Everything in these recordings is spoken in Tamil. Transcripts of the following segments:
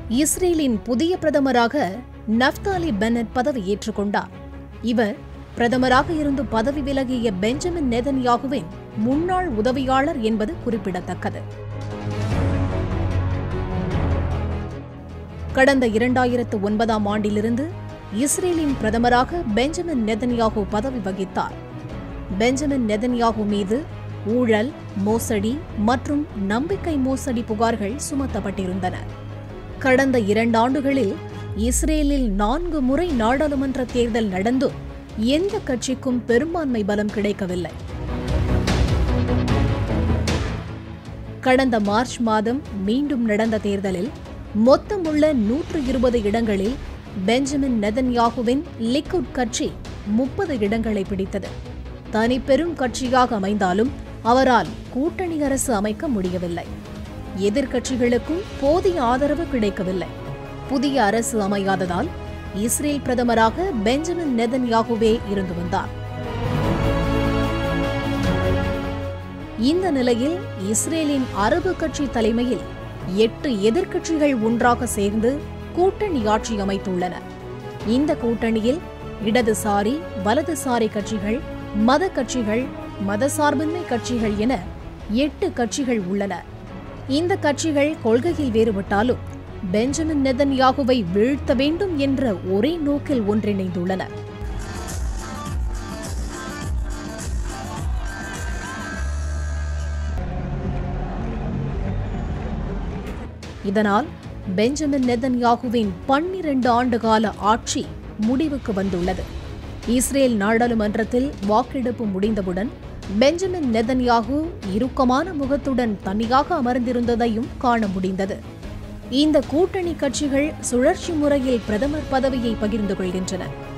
இஸ்ரேலின் புதிய பிரதமராக நஃப்தாலி பென்னட் பதவியேற்றுக் கொண்டார் இவர் பிரதமராக இருந்து பதவி விலகிய பெஞ்சமின் நெதன்யாகுவின் முன்னாள் உதவியாளர் என்பது குறிப்பிடத்தக்கது கடந்த இரண்டாயிரத்து ஒன்பதாம் ஆண்டிலிருந்து இஸ்ரேலின் பிரதமராக பெஞ்சமின் நெதன்யாகு பதவி வகித்தார் பெஞ்சமின் நெதன்யாகு மீது ஊழல் மோசடி மற்றும் நம்பிக்கை மோசடி புகார்கள் சுமத்தப்பட்டிருந்தன கடந்த இரண்டாண்டுகளில் இஸ்ரேலில் நான்கு முறை நாடாளுமன்ற தேர்தல் நடந்தும் எந்த கட்சிக்கும் பெரும்பான்மை பலம் கிடைக்கவில்லை கடந்த மார்ச் மாதம் மீண்டும் நடந்த தேர்தலில் மொத்தமுள்ள நூற்று இருபது இடங்களில் பெஞ்சமின் நெதன்யாகுவின் லிக்குட் கட்சி முப்பது இடங்களை பிடித்தது தனி பெரும் கட்சியாக அமைந்தாலும் அவரால் கூட்டணி அரசு அமைக்க முடியவில்லை எதிர்க்கட்சிகளுக்கும் போதிய ஆதரவு கிடைக்கவில்லை புதிய அரசு அமையாததால் இஸ்ரேல் பிரதமராக பெஞ்சமின் நெதன்யாகுவே இருந்து வந்தார் இந்த நிலையில் இஸ்ரேலின் அரபு கட்சி தலைமையில் எட்டு எதிர்க்கட்சிகள் ஒன்றாக சேர்ந்து கூட்டணி ஆட்சி அமைத்துள்ளன இந்த கூட்டணியில் இடதுசாரி வலதுசாரி கட்சிகள் மத கட்சிகள் மதசார்பின்மை கட்சிகள் என எட்டு கட்சிகள் உள்ளன இந்த கட்சிகள் கொள்கையில் வேறுபட்டாலும் பெஞ்சமின் நெதன்யாகுவை வீழ்த்த வேண்டும் என்ற ஒரே நோக்கில் ஒன்றிணைந்துள்ளன இதனால் பெஞ்சமின் நெதன்யாகுவின் பன்னிரண்டு ஆண்டுகால ஆட்சி முடிவுக்கு வந்துள்ளது இஸ்ரேல் நாடாளுமன்றத்தில் வாக்கெடுப்பு முடிந்தவுடன் பெஞ்சமின் நெதன்யாகு இறுக்கமான முகத்துடன் தனியாக அமர்ந்திருந்ததையும் காண முடிந்தது இந்த கூட்டணி கட்சிகள் சுழற்சி முறையில் பிரதமர் பதவியை பகிர்ந்து கொள்கின்றன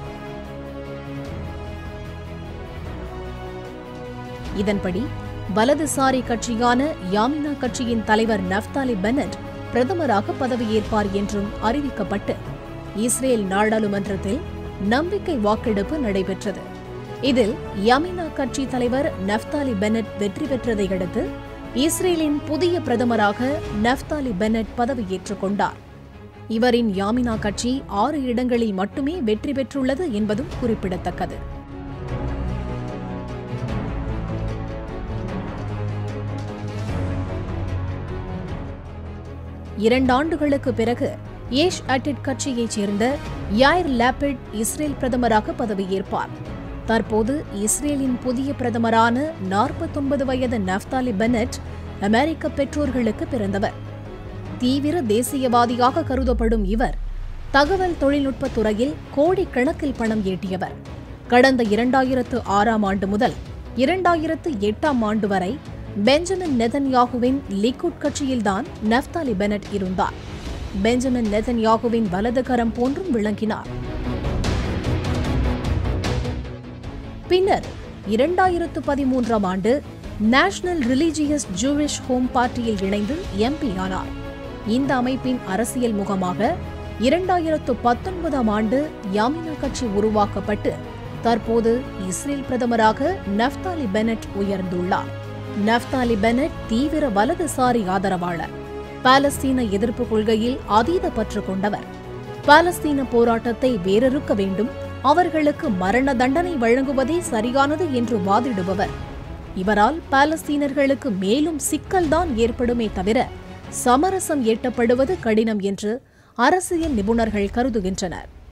இதன்படி வலதுசாரி கட்சியான யாமினா கட்சியின் தலைவர் நஃப்தாலி பென்னட் பிரதமராக பதவியேற்பார் என்றும் அறிவிக்கப்பட்டு இஸ்ரேல் நாடாளுமன்றத்தில் நம்பிக்கை வாக்கெடுப்பு நடைபெற்றது இதில் யமினா கட்சி தலைவர் நஃப்தாலி பென்னட் வெற்றி பெற்றதை அடுத்து இஸ்ரேலின் புதிய பிரதமராக நஃப்தாலி பென்னட் பதவியேற்றுக் கொண்டார் இவரின் யாமினா கட்சி ஆறு இடங்களில் மட்டுமே வெற்றி பெற்றுள்ளது என்பதும் குறிப்பிடத்தக்கது இரண்டாண்டுகளுக்கு பிறகு ஏஷ் அட்டிட் கட்சியைச் சேர்ந்த யாயர் லாபிட் இஸ்ரேல் பிரதமராக பதவியேற்பார் தற்போது இஸ்ரேலின் புதிய பிரதமரான நாற்பத்தொன்பது வயது நஃப்தாலி பென்னட் அமெரிக்க பெற்றோர்களுக்கு பிறந்தவர் தீவிர தேசியவாதியாக கருதப்படும் இவர் தகவல் தொழில்நுட்பத் துறையில் கோடிக்கணக்கில் பணம் ஈட்டியவர் கடந்த இரண்டாயிரத்து ஆறாம் ஆண்டு முதல் இரண்டாயிரத்து எட்டாம் ஆண்டு வரை பெஞ்சமின் நெதன்யாகுவின் லிக்குட் கட்சியில்தான் நஃப்தாலி பெனட் இருந்தார் பெஞ்சமின் நெதன்யாகுவின் வலதுகரம் போன்றும் விளங்கினார் பின்னர் இரண்டாயிரத்து பதிமூன்றாம் ஆண்டு நேஷனல் ரிலீஜியஸ் ஜூவிஷ் ஹோம் பார்ட்டியில் இணைந்து எம்பி ஆனார் இந்த அமைப்பின் அரசியல் முகமாக இரண்டாயிரத்து பத்தொன்பதாம் ஆண்டு யாமினா கட்சி உருவாக்கப்பட்டு தற்போது இஸ்ரேல் பிரதமராக நஃப்தாலி பெனட் உயர்ந்துள்ளார் நஃப்தாலி பெனட் தீவிர வலதுசாரி ஆதரவாளர் பாலஸ்தீன எதிர்ப்பு கொள்கையில் அதீத பற்று கொண்டவர் பாலஸ்தீன போராட்டத்தை வேரறுக்க வேண்டும் அவர்களுக்கு மரண தண்டனை வழங்குவதே சரியானது என்று வாதிடுபவர் இவரால் பாலஸ்தீனர்களுக்கு மேலும் சிக்கல்தான் ஏற்படுமே தவிர சமரசம் எட்டப்படுவது கடினம் என்று அரசியல் நிபுணர்கள் கருதுகின்றனர்